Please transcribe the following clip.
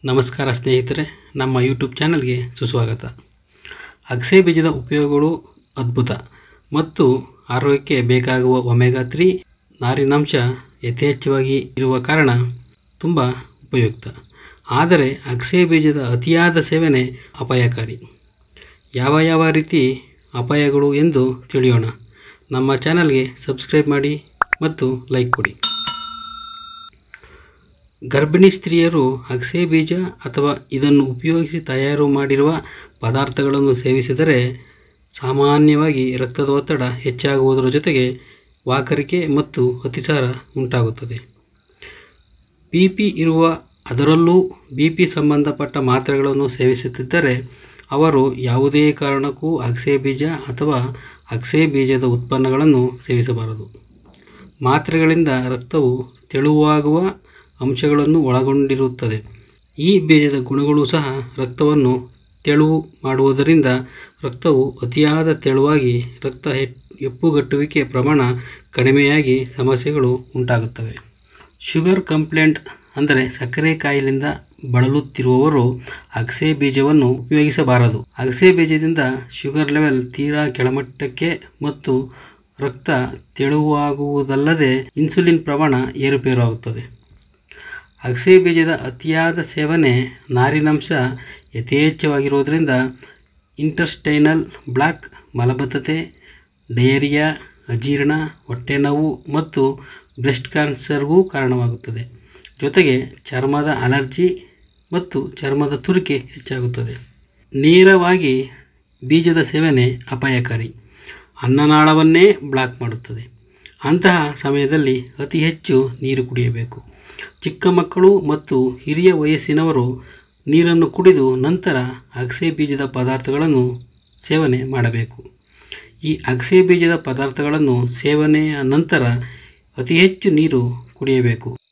ನಮಸ್ಕಾರ ಸ್ನೇಹಿತರೆ ನಮ್ಮ ಯೂಟ್ಯೂಬ್ ಚಾನಲ್ಗೆ ಸುಸ್ವಾಗತ ಅಗಸೆ ಬೀಜದ ಉಪಯೋಗಗಳು ಅದ್ಭುತ ಮತ್ತು ಆರೋಗ್ಯಕ್ಕೆ ಬೇಕಾಗುವ ಒಮೆಗಾ ತ್ರೀ ನಾರಿನಾಂಶ ಯಥೇಚ್ಛವಾಗಿ ಇರುವ ಕಾರಣ ತುಂಬ ಉಪಯುಕ್ತ ಆದರೆ ಅಗಸೆ ಬೀಜದ ಅತಿಯಾದ ಸೇವನೆ ಅಪಾಯಕಾರಿ ಯಾವ ಯಾವ ರೀತಿ ಅಪಾಯಗಳು ಎಂದು ತಿಳಿಯೋಣ ನಮ್ಮ ಚಾನಲ್ಗೆ ಸಬ್ಸ್ಕ್ರೈಬ್ ಮಾಡಿ ಮತ್ತು ಲೈಕ್ ಕೊಡಿ ಗರ್ಭಿಣಿ ಸ್ತ್ರೀಯರು ಅಗಸೆ ಬೀಜ ಅಥವಾ ಇದನ್ನು ಉಪಯೋಗಿಸಿ ತಯಾರು ಮಾಡಿರುವ ಪದಾರ್ಥಗಳನ್ನು ಸೇವಿಸಿದರೆ ಸಾಮಾನ್ಯವಾಗಿ ರಕ್ತದ ಒತ್ತಡ ಹೆಚ್ಚಾಗುವುದರ ಜೊತೆಗೆ ವಾಕರಿಕೆ ಮತ್ತು ಅತಿಸಾರ ಉಂಟಾಗುತ್ತದೆ ಬಿ ಪಿ ಇರುವ ಅದರಲ್ಲೂ ಬಿ ಪಿ ಸಂಬಂಧಪಟ್ಟ ಮಾತ್ರೆಗಳನ್ನು ಸೇವಿಸುತ್ತಿದ್ದರೆ ಅವರು ಯಾವುದೇ ಕಾರಣಕ್ಕೂ ಅಗಸೆ ಬೀಜ ಅಥವಾ ಅಗಸೆ ಬೀಜದ ಉತ್ಪನ್ನಗಳನ್ನು ಸೇವಿಸಬಾರದು ಮಾತ್ರೆಗಳಿಂದ ರಕ್ತವು ತೆಳುವಾಗುವ ಅಂಶಗಳನ್ನು ಒಳಗೊಂಡಿರುತ್ತದೆ ಈ ಬೀಜದ ಗುಣಗಳು ಸಹ ರಕ್ತವನ್ನು ತೆಳುವು ಮಾಡುವುದರಿಂದ ರಕ್ತವು ಅತಿಯಾದ ತೆಳುವಾಗಿ ರಕ್ತ ಹೆ- ಹೆಪ್ಪುಗಟ್ಟುವಿಕೆ ಪ್ರಮಾಣ ಕಡಿಮೆಯಾಗಿ ಸಮಸ್ಯೆಗಳು ಉಂಟಾಗುತ್ತವೆ ಶುಗರ್ ಕಂಪ್ಲೇಂಟ್ ಅಂದರೆ ಸಕ್ಕರೆ ಕಾಯಿಲೆಯಿಂದ ಬಳಲುತ್ತಿರುವವರು ಅಗಸೆ ಬೀಜವನ್ನು ಉಪಯೋಗಿಸಬಾರದು ಅಗಸೆ ಬೀಜದಿಂದ ಶುಗರ್ ಲೆವೆಲ್ ತೀರಾ ಕೆಳಮಟ್ಟಕ್ಕೆ ಮತ್ತು ರಕ್ತ ತೆಳುವಾಗುವುದಲ್ಲದೆ ಇನ್ಸುಲಿನ್ ಪ್ರಮಾಣ ಏರುಪೇರಾಗುತ್ತದೆ ಅಗಸೆ ಬೀಜದ ಅತಿಯಾದ ಸೇವನೆ ನಾರಿನಂಶ ಯಥೇಚ್ಛವಾಗಿರುವುದರಿಂದ ಇಂಟರ್ಸ್ಟೈನಲ್ ಬ್ಲಾಕ್ ಮಲಬದ್ಧತೆ ಡಯರಿಯಾ ಅಜೀರ್ಣ ಹೊಟ್ಟೆನೋವು ಮತ್ತು ಬ್ರೆಸ್ಟ್ ಕ್ಯಾನ್ಸರ್ಗೂ ಕಾರಣವಾಗುತ್ತದೆ ಜೊತೆಗೆ ಚರ್ಮದ ಅಲರ್ಜಿ ಮತ್ತು ಚರ್ಮದ ತುರಿಕೆ ಹೆಚ್ಚಾಗುತ್ತದೆ ನೇರವಾಗಿ ಬೀಜದ ಸೇವನೆ ಅಪಾಯಕಾರಿ ಅನ್ನನಾಳವನ್ನೇ ಬ್ಲಾಕ್ ಮಾಡುತ್ತದೆ ಅಂತಹ ಸಮಯದಲ್ಲಿ ಅತಿ ಹೆಚ್ಚು ನೀರು ಕುಡಿಯಬೇಕು ಚಿಕ್ಕ ಮಕ್ಕಳು ಮತ್ತು ಹಿರಿಯ ವಯಸ್ಸಿನವರು ನೀರನ್ನು ಕುಡಿದು ನಂತರ ಅಗಸೆ ಬೀಜದ ಪದಾರ್ಥಗಳನ್ನು ಸೇವನೆ ಮಾಡಬೇಕು ಈ ಅಗಸೆ ಬೀಜದ ಪದಾರ್ಥಗಳನ್ನು ಸೇವನೆಯ ನಂತರ ಅತಿ ಹೆಚ್ಚು ನೀರು ಕುಡಿಯಬೇಕು